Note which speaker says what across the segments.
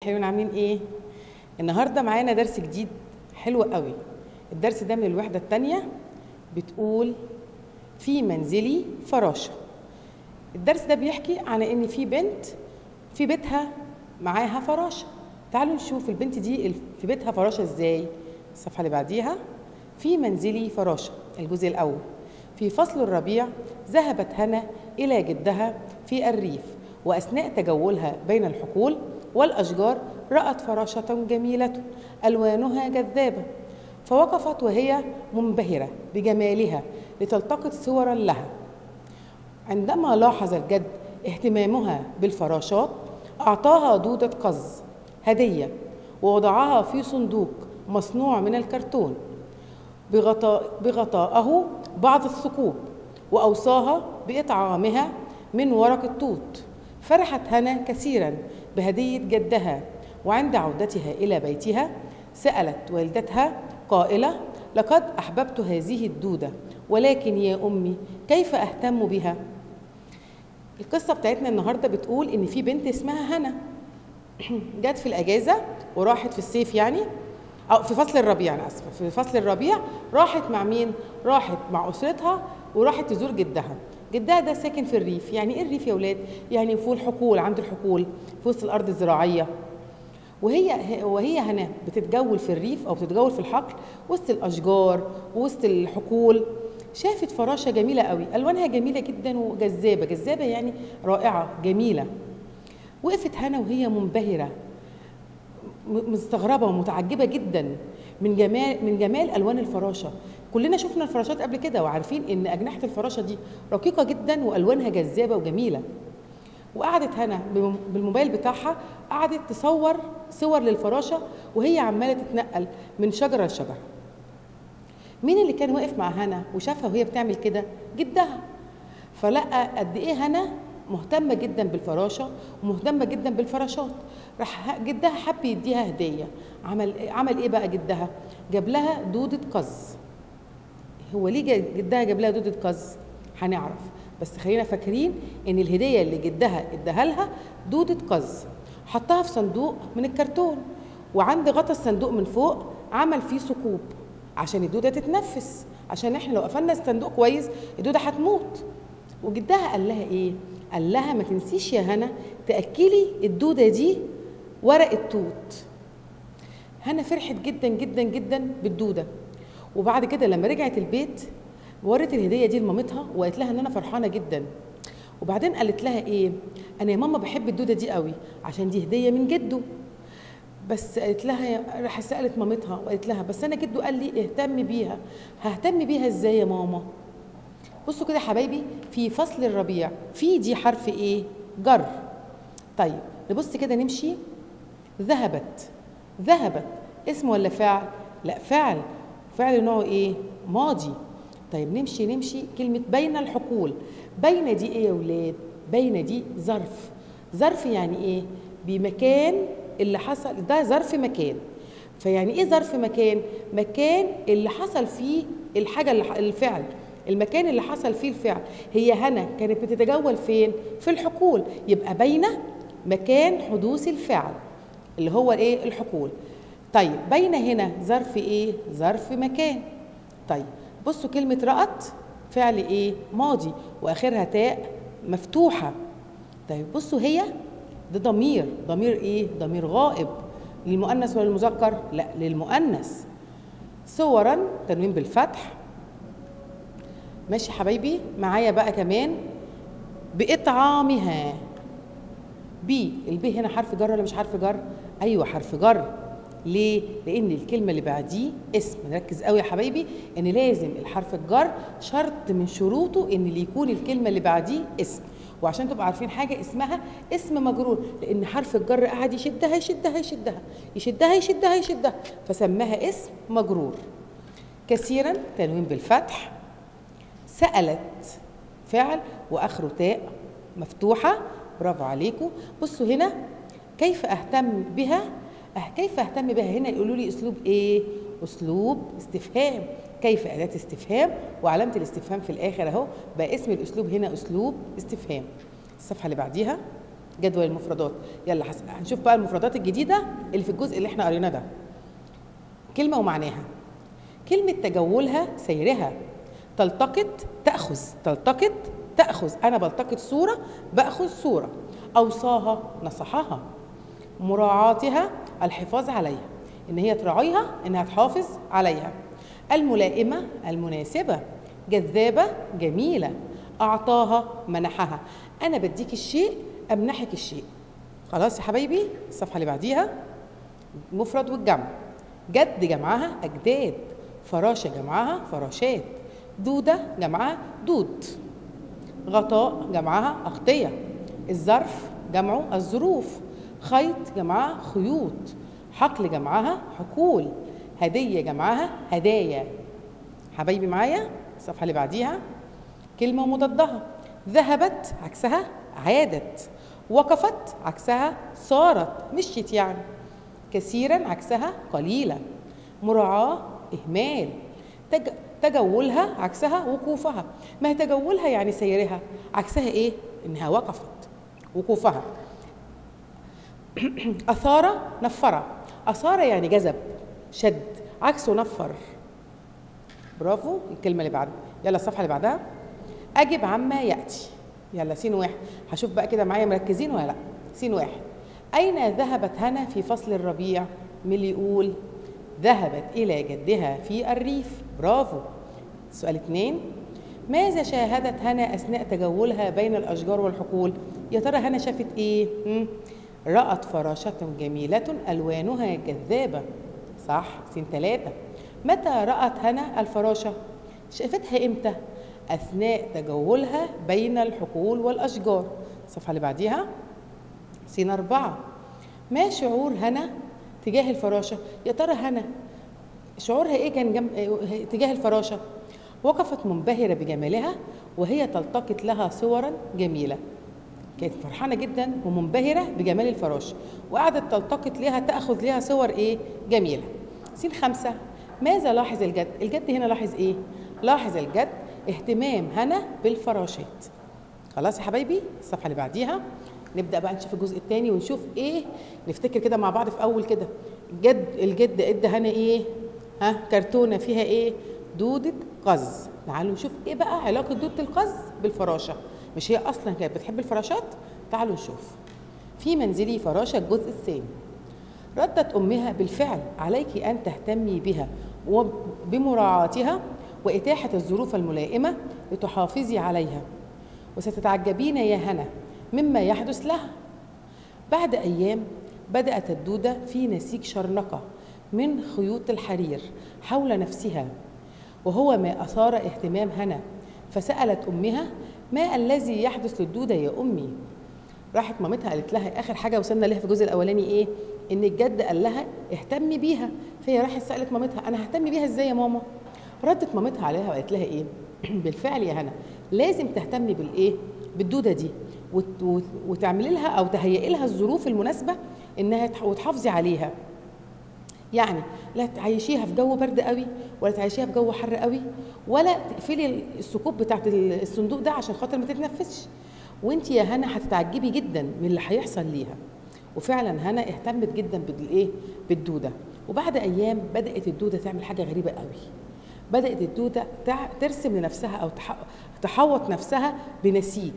Speaker 1: حلوين عاملين ايه النهارده معانا درس جديد حلو قوي الدرس ده من الوحده الثانيه بتقول في منزلي فراشه الدرس ده بيحكي عن ان في بنت في بيتها معاها فراشه تعالوا نشوف البنت دي في بيتها فراشه ازاي الصفحه اللي بعديها في منزلي فراشه الجزء الاول في فصل الربيع ذهبت هنا الى جدها في الريف واثناء تجولها بين الحقول والاشجار رات فراشه جميله الوانها جذابه فوقفت وهي منبهره بجمالها لتلتقط صورا لها عندما لاحظ الجد اهتمامها بالفراشات اعطاها دوده قز هديه ووضعها في صندوق مصنوع من الكرتون بغطاء بغطاءه بعض الثقوب واوصاها باطعامها من ورق التوت فرحت هنا كثيرا بهديه جدها وعند عودتها الى بيتها سالت والدتها قائله لقد احببت هذه الدوده ولكن يا امي كيف اهتم بها القصه بتاعتنا النهارده بتقول ان في بنت اسمها هنا جت في الاجازه وراحت في الصيف يعني او في فصل الربيع انا اسفه في فصل الربيع راحت مع مين راحت مع اسرتها وراحت تزور جدها جدها ده ساكن في الريف يعني ايه الريف يا ولاد يعني فوق الحقول عند الحقول في وسط الارض الزراعيه وهي وهي هنا بتتجول في الريف او بتتجول في الحقل وسط الاشجار وسط الحقول شافت فراشه جميله قوي الوانها جميله جدا وجذابه جذابه يعني رائعه جميله وقفت هنا وهي منبهره مستغربه ومتعجبه جدا من جمال من جمال الوان الفراشه كلنا شفنا الفراشات قبل كده وعارفين ان اجنحه الفراشه دي رقيقه جدا والوانها جذابه وجميله وقعدت هنا بالموبايل بتاعها قعدت تصور صور للفراشه وهي عماله تتنقل من شجره لشجره مين اللي كان واقف مع هنا وشافها وهي بتعمل كده جدها فلقى قد ايه هنا مهتمه جدا بالفراشه ومهتمه جدا بالفراشات راح جدها حب يديها هديه عمل عمل ايه بقى جدها جاب لها دوده قز هو ليه جدها جاب لها دوده قز هنعرف بس خلينا فاكرين ان الهديه اللي جدها اداها لها دوده قز حطها في صندوق من الكرتون وعند غطا الصندوق من فوق عمل فيه ثقوب عشان الدوده تتنفس عشان احنا لو قفلنا الصندوق كويس الدوده هتموت وجدها قال لها ايه قال لها ما تنسيش يا هنا تاكلي الدوده دي ورق التوت هنا فرحت جدا جدا جدا بالدوده وبعد كده لما رجعت البيت ورت الهديه دي لمامتها وقالت لها ان انا فرحانه جدا وبعدين قالت لها ايه انا يا ماما بحب الدوده دي قوي عشان دي هديه من جده بس قالت لها راح سالت مامتها وقالت لها بس انا جده قال لي اهتمي بيها ههتم بيها ازاي يا ماما بصوا كده يا حبايبي في فصل الربيع في دي حرف ايه جر طيب نبص كده نمشي ذهبت ذهبت اسم ولا فعل لا فعل فعل نوعه ايه ماضي طيب نمشي نمشي كلمة بين الحقول بين دي ايه يا ولاد بين دي ظرف ظرف يعني ايه بمكان اللي حصل ده ظرف مكان فيعني ايه ظرف مكان مكان اللي حصل فيه الحاجة اللي الفعل المكان اللي حصل فيه الفعل هي هنا كانت بتتجول فين في الحقول يبقى بين مكان حدوث الفعل اللي هو ايه الحقول طيب بين هنا ظرف ايه ظرف مكان طيب بصوا كلمة رأت فعل ايه ماضي واخرها تاء مفتوحة طيب بصوا هي ده ضمير ضمير ايه ضمير غائب للمؤنث ولا للمذكر لا للمؤنث صورا تنوين بالفتح ماشي حبايبي معايا بقى كمان بإطعامها بي البي هنا حرف جر ولا مش حرف جر ايوه حرف جر ليه لان الكلمه اللي بعديه اسم نركز قوي يا حبايبي ان لازم الحرف الجر شرط من شروطه ان اللي يكون الكلمه اللي بعديه اسم وعشان تبقوا عارفين حاجه اسمها اسم مجرور لان حرف الجر قعد يشدها يشدها يشدها يشدها يشدها يشدها فسماها اسم مجرور كثيرا تنوين بالفتح سالت فعل واخره تاء مفتوحه برافو عليكم بصوا هنا كيف اهتم بها أه كيف اهتم بها هنا يقولوا لي اسلوب ايه اسلوب استفهام كيف اداه استفهام وعلامه الاستفهام في الاخر اهو بقى اسم الاسلوب هنا اسلوب استفهام الصفحه اللي بعديها جدول المفردات يلا حس... هنشوف بقى المفردات الجديده اللي في الجزء اللي احنا قريناه ده كلمه ومعناها كلمه تجولها سيرها تلتقط تاخذ تلتقط تاخذ انا بلتقط صوره باخذ صوره اوصاها نصحها مراعاتها الحفاظ عليها ان هي تراعيها انها تحافظ عليها الملائمه المناسبه جذابه جميله اعطاها منحها انا بديك الشيء امنحك الشيء خلاص يا حبايبي الصفحه اللي بعديها المفرد والجمع جد جمعها اجداد فراشه جمعها فراشات دوده جمعها دود غطاء جمعها اغطيه الظرف جمعه الظروف خيط جمعها خيوط حقل جمعها حقول هديه جمعها هدايا حبايبي معايا الصفحه اللي بعديها كلمه مضادها ذهبت عكسها عادت وقفت عكسها صارت مشيت يعني كثيرا عكسها قليلا مراعاه اهمال تج... تجولها عكسها وقوفها ما هي تجولها يعني سيرها عكسها ايه انها وقفت وقوفها أثار نفر أثار يعني جذب شد عكسه نفر برافو الكلمة اللي بعد يلا الصفحة اللي بعدها أجب عما يأتي يلا سين واحد هشوف بقى كده معايا مركزين ولا لا سين واحد أين ذهبت هنا في فصل الربيع مين اللي يقول ذهبت إلى جدها في الريف برافو سؤال اتنين ماذا شاهدت هنا أثناء تجولها بين الأشجار والحقول يا ترى هنا شافت إيه مم. رأت فراشة جميلة ألوانها جذابة صح سين ثلاثة متى رأت هنا الفراشة شافتها إمتى أثناء تجولها بين الحقول والأشجار الصفحة اللي بعديها سين أربعة ما شعور هنا تجاه الفراشة يا ترى هنا شعورها إيه كان جم... تجاه الفراشة وقفت منبهرة بجمالها وهي تلتقط لها صورا جميلة كانت فرحانه جدا ومنبهره بجمال الفراشه وقعدت تلتقط لها تاخذ لها صور ايه جميله سين خمسة ماذا لاحظ الجد الجد هنا لاحظ ايه لاحظ الجد اهتمام هنا بالفراشات خلاص يا حبايبي الصفحه اللي بعديها نبدا بقى نشوف الجزء الثاني ونشوف ايه نفتكر كده مع بعض في اول كده جد الجد ادى هنا ايه ها كرتونه فيها ايه دوده قز تعالوا نشوف ايه بقى علاقه دوده القز بالفراشه مش هي اصلا كانت بتحب الفراشات تعالوا نشوف في منزلي فراشه الجزء الثاني ردت امها بالفعل عليك ان تهتمي بها وبمراعاتها واتاحه الظروف الملائمه لتحافظي عليها وستتعجبين يا هنا مما يحدث لها بعد ايام بدات الدوده في نسيج شرنقه من خيوط الحرير حول نفسها وهو ما اثار اهتمام هنا فسالت امها ما الذي يحدث للدوده يا امي راحت مامتها قالت لها اخر حاجه وصلنا لها في الجزء الاولاني ايه ان الجد قال لها اهتمي بيها فهي راحت سالت مامتها انا ههتم بيها ازاي يا ماما ردت مامتها عليها وقالت لها ايه بالفعل يا هنا لازم تهتمي بالايه بالدوده دي وت- وت- وتعملي لها او تهيئي لها الظروف المناسبه انها تح- وتحافظي عليها يعني لا تعيشيها في جو برد قوي ولا تعيشيها في جو حر قوي ولا تقفلي الثقوب بتاعت الصندوق ده عشان خاطر ما تتنفسش وانت يا هنا هتتعجبي جدا من اللي هيحصل ليها وفعلا هنا اهتمت جدا بالايه بالدوده وبعد ايام بدات الدوده تعمل حاجه غريبه قوي بدات الدوده تع- ترسم لنفسها او تح- تحوط نفسها بنسيج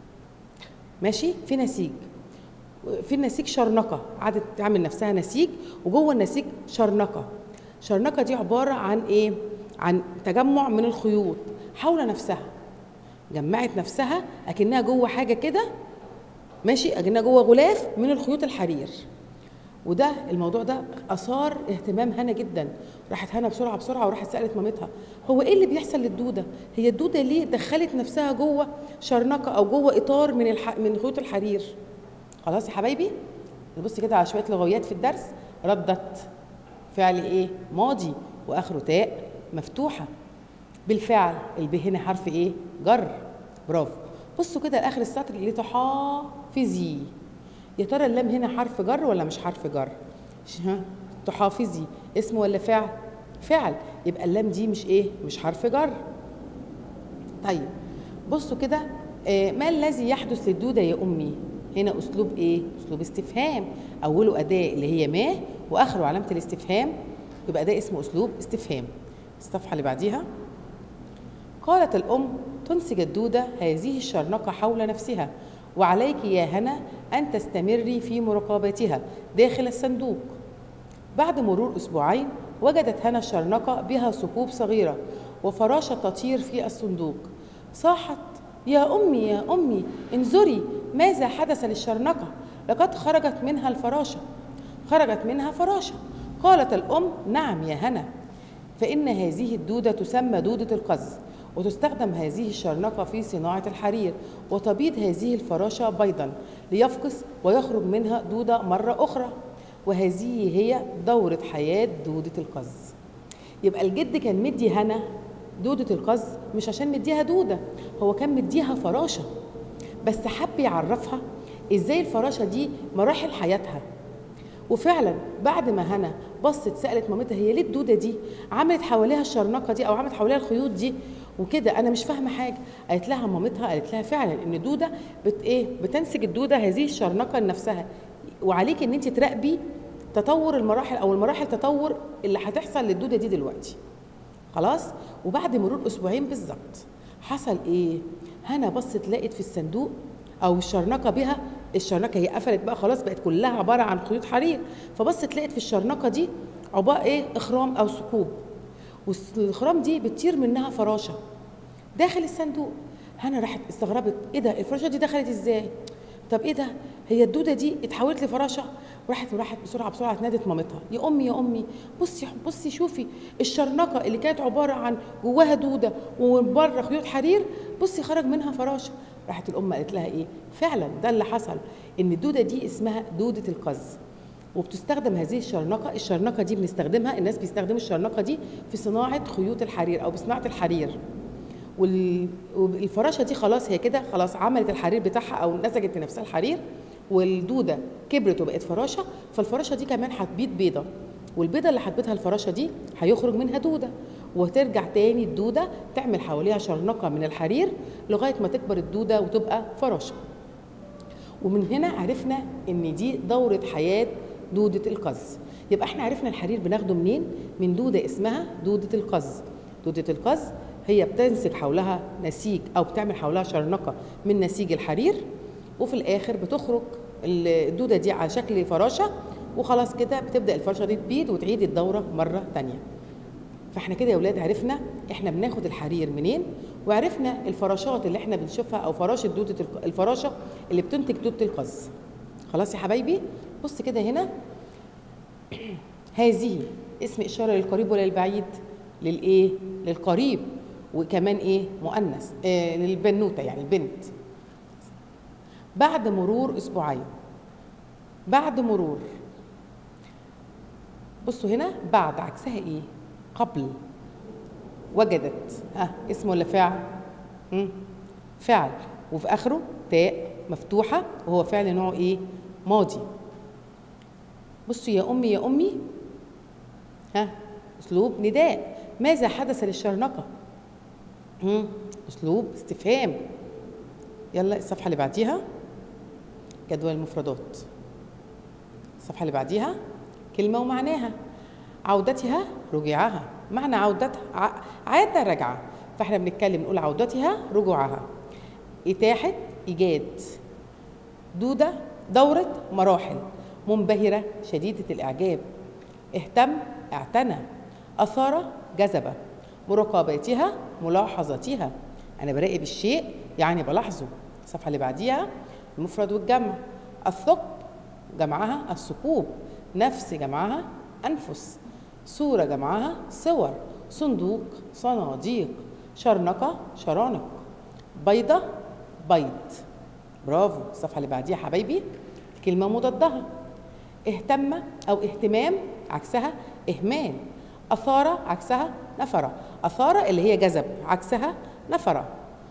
Speaker 1: ماشي في نسيج في النسيج شرنقه قعدت تعمل نفسها نسيج وجوه النسيج شرنقه شرنقه دي عباره عن ايه عن تجمع من الخيوط حول نفسها جمعت نفسها اكنها جوه حاجه كده ماشي اكنها جوه غلاف من الخيوط الحرير وده الموضوع ده اثار اهتمام هنا جدا راحت هنا بسرعه بسرعه وراحت سالت مامتها هو ايه اللي بيحصل للدوده هي الدوده ليه دخلت نفسها جوه شرنقه او جوه اطار من الح... من خيوط الحرير خلاص يا حبايبي نبص كده على شويه لغويات في الدرس ردت فعل ايه ماضي واخره تاء مفتوحه بالفعل الب هنا حرف ايه جر برافو بصوا كده لاخر السطر لتحافظي يا ترى اللام هنا حرف جر ولا مش حرف جر ش- ها تحافظي اسم ولا فعل فعل يبقى اللام دي مش ايه مش حرف جر طيب بصوا كده آه، ما الذي يحدث للدودة يا أمي هنا اسلوب ايه اسلوب استفهام اوله اداه اللي هي ما واخره علامه الاستفهام يبقى ده اسمه اسلوب استفهام الصفحه اللي بعديها قالت الام تنسج الدوده هذه الشرنقه حول نفسها وعليك يا هنا ان تستمري في مراقبتها داخل الصندوق بعد مرور اسبوعين وجدت هنا الشرنقه بها ثقوب صغيره وفراشه تطير في الصندوق صاحت يا امي يا امي انظري ماذا حدث للشرنقه لقد خرجت منها الفراشه خرجت منها فراشه قالت الام نعم يا هنا فان هذه الدوده تسمى دوده القز وتستخدم هذه الشرنقة في صناعة الحرير وتبيض هذه الفراشة بيضا ليفقس ويخرج منها دودة مرة أخرى وهذه هي دورة حياة دودة القز يبقى الجد كان مدي هنا دودة القز مش عشان مديها دودة هو كان مديها فراشة بس حب يعرفها ازاي الفراشة دي مراحل حياتها وفعلا بعد ما هنا بصت سالت مامتها هي ليه الدوده دي عملت حواليها الشرنقه دي او عملت حواليها الخيوط دي وكده انا مش فاهمه حاجه قالت لها مامتها قالت لها فعلا ان الدوده بت ايه بتنسج الدوده هذه الشرنقه لنفسها وعليك ان انت تراقبي تطور المراحل او المراحل تطور اللي هتحصل للدوده دي دلوقتي خلاص وبعد مرور اسبوعين بالظبط حصل ايه هنا بصت لقت في الصندوق او الشرنقه بها الشرنقه هي قفلت بقى خلاص بقت كلها عباره عن خيوط حرير فبصت لقت في الشرنقه دي عباره ايه اخرام او ثقوب والاخرام دي بتطير منها فراشه داخل الصندوق هنا راحت استغربت ايه ده الفراشه دي دخلت ازاي طب ايه ده هي الدوده دي اتحولت لفراشه وراحت وراحت بسرعه بسرعه نادت مامتها يا امي يا امي بصي بصي شوفي الشرنقه اللي كانت عباره عن جواها دوده ومن بره خيوط حرير بصي خرج منها فراشه راحت الام قالت لها ايه فعلا ده اللي حصل ان الدوده دي اسمها دوده القز وبتستخدم هذه الشرنقه الشرنقه دي بنستخدمها الناس بيستخدموا الشرنقه دي في صناعه خيوط الحرير او بصناعه الحرير والفراشه دي خلاص هي كده خلاص عملت الحرير بتاعها او نسجت لنفسها الحرير والدوده كبرت وبقت فراشه فالفراشه دي كمان هتبيض بيضه والبيضه اللي هتبيضها الفراشه دي هيخرج منها دوده وترجع تاني الدوده تعمل حواليها شرنقه من الحرير لغايه ما تكبر الدوده وتبقى فراشه ومن هنا عرفنا ان دي دوره حياه دوده القز يبقى احنا عرفنا الحرير بناخده منين من دوده اسمها دوده القز دوده القز هي بتنسج حولها نسيج او بتعمل حولها شرنقه من نسيج الحرير وفي الاخر بتخرج الدوده دي على شكل فراشه وخلاص كده بتبدا الفرشه دي تبيض وتعيد الدوره مره تانية فاحنا كده يا ولاد عرفنا احنا بناخد الحرير منين وعرفنا الفراشات اللي احنا بنشوفها او فراشه دوده الفراشه اللي بتنتج دوده القز خلاص يا حبايبي بص كده هنا هذه اسم اشاره للقريب ولا للبعيد للايه للقريب وكمان ايه مؤنث آه للبنوته يعني البنت بعد مرور اسبوعين بعد مرور بصوا هنا بعد عكسها ايه قبل وجدت ها آه اسم ولا فعل مم. فعل وفي اخره تاء مفتوحه وهو فعل نوعه ايه ماضي بصوا يا امي يا امي ها اسلوب نداء ماذا حدث للشرنقه مم. اسلوب استفهام يلا الصفحه اللي بعديها جدول المفردات الصفحه اللي بعديها كلمه ومعناها عودتها رجوعها معنى عودتها عاد رجعه فاحنا بنتكلم نقول عودتها رجوعها اتاحه ايجاد دوده دوره مراحل منبهره شديده الاعجاب اهتم اعتنى اثار جذب مراقبتها ملاحظتها انا براقب الشيء يعني بلاحظه الصفحه اللي بعديها المفرد والجمع الثقب جمعها الثقوب نفس جمعها انفس صوره جمعها صور صندوق صناديق شرنقه شرانق بيضه بيض برافو الصفحه اللي بعديها حبايبي كلمه مضادها اهتم او اهتمام عكسها اهمال اثار عكسها نفر اثار اللي هي جذب عكسها نفر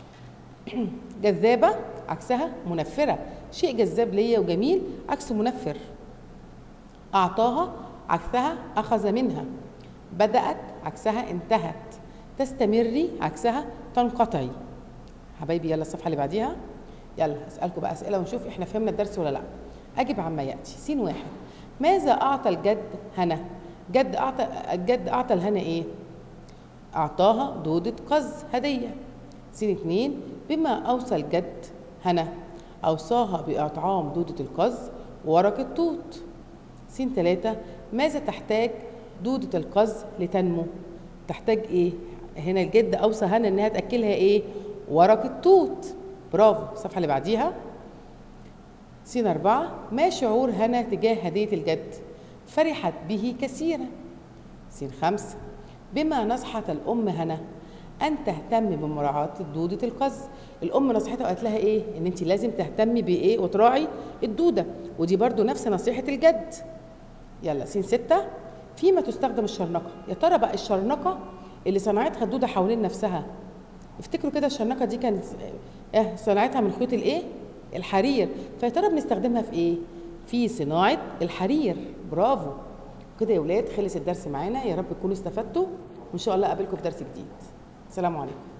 Speaker 1: جذابه عكسها منفره شيء جذاب ليا وجميل عكسه منفر اعطاها عكسها اخذ منها بدات عكسها انتهت تستمري عكسها تنقطعي حبايبي يلا الصفحه اللي بعديها يلا اسالكم بقى اسئله ونشوف احنا فهمنا الدرس ولا لا اجب عما ياتي س واحد ماذا اعطى الجد هنا جد اعطى الجد اعطى الهنا ايه اعطاها دوده قز هديه س اتنين بما اوصى الجد هنا اوصاها باطعام دوده القز وورق التوت س تلاتة ماذا تحتاج دودة القز لتنمو تحتاج ايه هنا الجد اوصى هنا انها تاكلها ايه ورق التوت برافو الصفحه اللي بعديها س أربعة ما شعور هنا تجاه هدية الجد فرحت به كثيرا س خمسة بما نصحت الأم هنا أن تهتم بمراعاة دودة القز الأم نصحتها وقالت لها إيه إن أنت لازم تهتمي بإيه وتراعي الدودة ودي برضو نفس نصيحة الجد يلا س ستة فيما تستخدم الشرنقة يا ترى بقى الشرنقة اللي صنعتها الدودة حوالين نفسها افتكروا كده الشرنقة دي كانت اه صنعتها من خيوط الايه الحرير فيا ترى بنستخدمها في ايه في صناعة الحرير برافو كده يا ولاد خلص الدرس معانا يا رب تكونوا استفدتوا وان شاء الله اقابلكم في درس جديد السلام عليكم